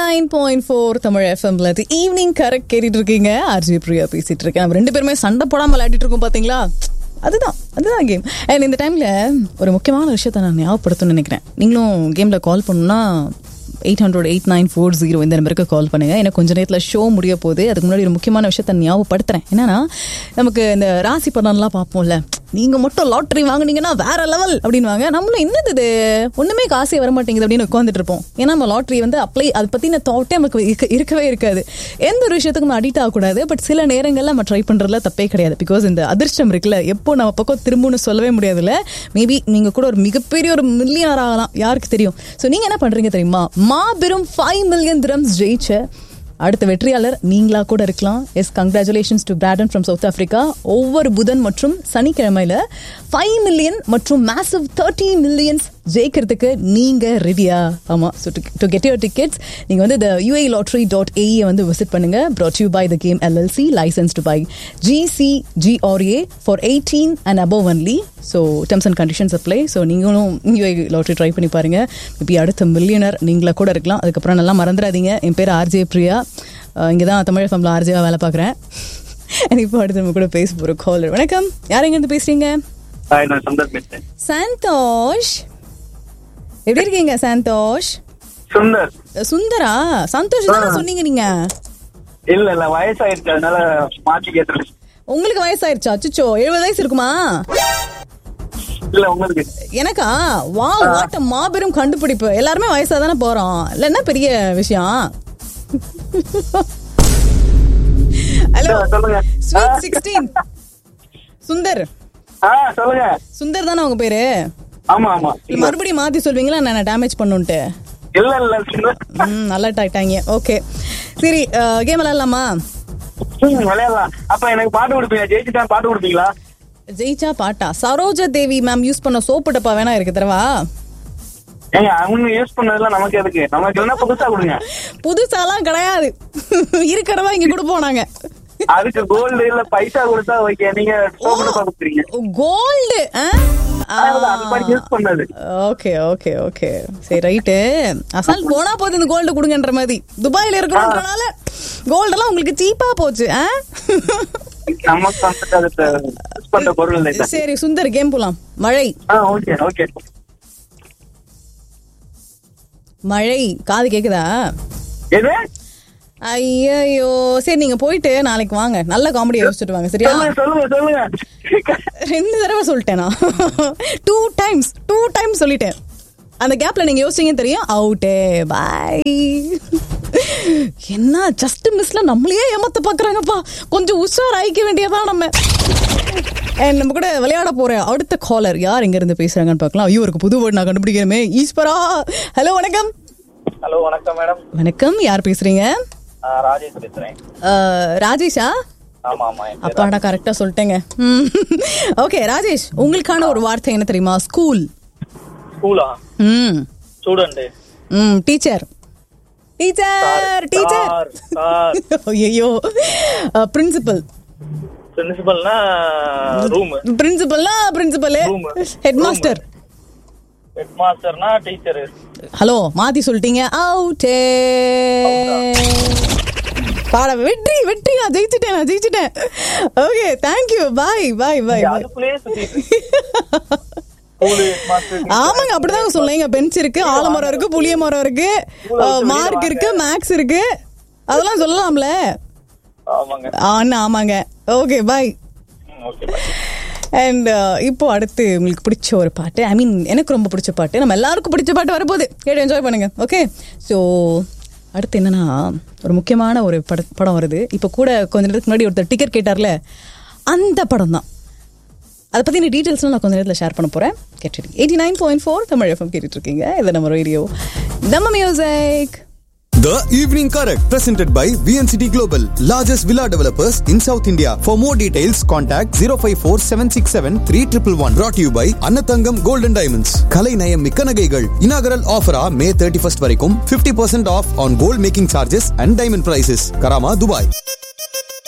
Nine point four Tamil எஃப்எம்ல evening correct கேட்டுட்டு இருக்கீங்க ஆர்ஜி பிரியா பேசிட்டு இருக்கேன் நம்ம ரெண்டு பேருமே சண்டை போடாம விளையாடிட்டு இருக்கோம் பாத்தீங்களா அதுதான் அதுதான் கேம் அண்ட் இந்த டைம்ல ஒரு முக்கியமான விஷயத்த நான் ஞாபகப்படுத்தணும்னு நினைக்கிறேன் நீங்களும் கேம்ல கால் பண்ணணும்னா eight hundred eight nine four zero இந்த நம்பருக்கு கால் பண்ணுங்க எனக்கு கொஞ்ச நேரத்தில் ஷோ முடிய போகுது அதுக்கு முன்னாடி ஒரு முக்கியமான விஷயத்த ஞாபகப்படுத்துறேன் என்னன்னா நமக்கு இந்த ராசி பலன்லாம் பார்ப்போம்ல நீங்க மட்டும் லாட்டரி வாங்குனீங்கன்னா வேற லெவல் அப்படின்வாங்க நம்மளும் என்னது இது ஒண்ணுமே காசே வர மாட்டேங்குது அப்படின்னு உட்காந்துட்டு இருப்போம் ஏன்னா நம்ம லாட்டரி வந்து அப்ளை அதை பத்தின தாட்டே நமக்கு இருக்க- இருக்கவே இருக்காது எந்த ஒரு விஷயத்துக்கும் நம்ம அடிக்ட் ஆகக்கூடாது பட் சில நேரங்கள்ல நம்ம ட்ரை பண்றதுல தப்பே கிடையாது பிகாஸ் இந்த அதிர்ஷ்டம் இருக்குல்ல எப்போ நம்ம பக்கம் திரும்பும்னு சொல்லவே முடியாதுல்ல மேபி நீங்க கூட ஒரு மிகப்பெரிய ஒரு மில்லியனர் ஆகலாம் யாருக்கு தெரியும் ஸோ நீங்க என்ன பண்றீங்க தெரியுமா மாபெரும் ஃபைவ் மில்லியன் திரம்ஸ் ஜெயிச்ச அடுத்த வெற்றியாளர் நீங்களா கூட இருக்கலாம் yes congratulations to Braden from South Africa ஒவ்வொரு புதன் மற்றும் சனிக்கிழமையில ஃபைவ் மில்லியன் மற்றும் மேசிவ் தேர்ட்டி மில்லியன்ஸ் ஜெயிக்கிறதுக்கு நீங்க ரெடியா ஆமா so to get your tickets நீங்க வந்து இந்த யூஏ லாட்ரி டாட் ஏஇ வந்து விசிட் பண்ணுங்க brought you by the game LLC license to by GC GRA for eighteen and above only so terms and conditions apply so நீங்களும் UAE lottery try பண்ணி பாருங்க maybe அடுத்த millionaire நீங்களா கூட இருக்கலாம் அதுக்கப்புறம் நல்லா மறந்துடாதீங்க என் பேர் ஆர்ஜே பிரியா இங்கே தான் தமிழ் ஃபம்ல ஆர்ஜேவா வேலை பார்க்குறேன் இப்போ அடுத்து நம்ம கூட பேச போகிற காலர் வணக்கம் யார் எங்கேருந்து பேசுறீங்க ஹாய் நான் சந்தர் பேசுறேன் சந்தோஷ் எப்படி இருக்கீங்க சந்தோஷ் சுந்தர் சுந்தரா சந்தோஷ் தானே சொன்னீங்க நீங்க இல்ல இல்ல வயசாயிருச்சு அதனால மாத்தி கேட்டுருச்சு உங்களுக்கு வயசாயிருச்சா அச்சுச்சோ எழுபது வயசு இருக்குமா இல்ல உங்களுக்கு எனக்கா வா வாட்ட மாபெரும் கண்டுபிடிப்பு எல்லாருமே வயசா தானே போறோம் இல்ல என்ன பெரிய விஷயம் ஹலோ இல்ல, சொல்லுங்க ஸ்வீட் சிக்ஸ்டீன் சுந்தர் ஆ சொல்லுங்க சுந்தர் தானே உங்க பேரு ஆமா ஆமா இல்ல, மறுபடியும் மாத்தி சொல்வீங்களா நான் டேமேஜ் பண்ணுன்ட்டு இல்ல இல்ல சுந்தர் ம் நல்லா டாயிட்டாங்க ஓகே சரி கேம் விளையாடலாமா ம், விளையாடலாம் அப்ப எனக்கு பாட்டு கொடுப்பீங்க ஜெயிச்சுட்டா பாட்டு கொடுப்பீங்களா ஜெயிச்சா பாட்டா சரோஜா தேவி மேம் யூஸ் பண்ண சோப்பு டப்பா வேணா இருக்கு தரவா ஏங்க அவங்க யூஸ் பண்ணதெல்லாம் நமக்கு எதுக்கு நமக்கு என்ன புதுசா கொடுங்க புதுசாலாம் கிடையாது இருக்கிறதா இங்க கொடுப்போம் நாங்க அதுக்கு கோல்டு இல்ல பைசா கொடுத்தா ஓகே நீங்க சோப்பு டப்பா கொடுத்துறீங்க கோல்டு அதான், அது மாதிரி யூஸ் பண்ணது ஓகே ஓகே ஓகே சரி ரைட்டு அசால் போனா போது இந்த கோல்டு கொடுங்கன்ற மாதிரி துபாயில இருக்கணும்ன்றனால கோல்டு எல்லாம் உங்களுக்கு சீப்பா போச்சு ஆ? நமக்கு வந்துட்டு அது யூஸ் பண்ற பொருள் இல்லை சார் சரி சுந்தர் கேம் போலாம் மழை ஆ ஓகே ஓகே மழை காது கேக்குதா எது ஐயோ சரி நீங்க போயிட்டு நாளைக்கு வாங்க நல்ல காமெடி யோசிச்சுட்டு வாங்க சரியா சொல்லுங்க சொல்லுங்க சொல்லுங்க ரெண்டு தடவை சொல்லிட்டேனா டூ டைம்ஸ் டூ டைம்ஸ் சொல்லிட்டேன் அந்த கேப்ல நீங்க யோசிச்சீங்க தெரியும் அவுட்டே பாய் என்ன ஜஸ்ட் மிஸ்ல நம்மளையே ஏமாத்த பாக்குறாங்கப்பா கொஞ்சம் உஷார் ஆயிக்க வேண்டியதான் நம்ம And நம்ம கூட விளையாட போற அடுத்த காலர் யார் எங்க இருந்து பேசுறாங்கன்னு பார்க்கலாம் ஐயோ ஒரு புது வேர்டு நான் கண்டுபிடிக்கிறமே ஈஸ்வரா ஹலோ வணக்கம் ஹலோ வணக்கம் மேடம் வணக்கம் யார் பேசுறீங்க ராஜேஷ் பேசுறேன் அஹ், ராஜேஷா ஆமா ஆமா என் பேர் அப்பாடா கரெக்டா சொல்லிட்டேங்க ஓகே ராஜேஷ் உங்களுக்கான ஒரு வார்த்தை என்ன தெரியுமா ஸ்கூல் ஸ்கூலா ம் ஸ்டூடெண்ட் ம் டீச்சர் டீச்சர் டீச்சர் சார் ஐயோ பிரின்சிபல் பிரின்சிபல்னா ரூம் பிரின்சிபல்னா principal Room. Head master head மாஸ்டர்னா டீச்சர் ஹலோ மாத்தி சொல்லிட்டீங்க அவுட்டே பாட வெற்றி வெற்றி நான் ஜெயிச்சிட்டேன் நான் ஜெயிச்சிட்டேன் ஓகே தேங்க்யூ பாய் பாய் பாய் பாய் அதுக்குள்ளேயே சுத்திட்டு ஸ்கூல் மாஸ்டர் ஆமாங்க அப்படிதாங்க சொல்லுங்க பெஞ்ச் இருக்கு ஆலமரம் இருக்கு புளிய மரம் இருக்கு மார்க் இருக்கு மேக்ஸ் இருக்கு அதெல்லாம் சொல்லலாம்ல ஆமாங்க ஆனா ஆமாங்க ஓகே பாய் ஓகே அண்ட் இப்போ அடுத்து உங்களுக்கு பிடிச்ச ஒரு பாட்டு ஐ மீன் எனக்கு ரொம்ப பிடிச்ச பாட்டு நம்ம எல்லாருக்கும் பிடிச்ச பாட்டு வரப்போகுது கேட்டு என்ஜாய் பண்ணுங்க ஓகே ஸோ அடுத்து என்னன்னா ஒரு முக்கியமான ஒரு பட படம் வருது இப்போ கூட கொஞ்ச நேரத்துக்கு முன்னாடி ஒருத்தர் டிக்கெட் கேட்டார்ல அந்த படம் தான் அதை பற்றின டீட்டெயில்ஸ்லாம் நான் கொஞ்ச நேரத்தில் ஷேர் பண்ண போகிறேன் கேட்டு eighty nine point four Tamil FM கேட்டுட்டு இருக்கீங்க இது நம்ம ரேடியோ நம்ம music The Evening Correct, presented by VNCT Global, largest villa developers in South India. For more details, contact 054 767 3111. Brought to you by Annathangam Gold and Diamonds. Kalai Nayam Mikka Nagaigal. Inaugural offer ah May 31st வரைக்கும் 50% off on gold making charges and diamond prices. Karama, Dubai.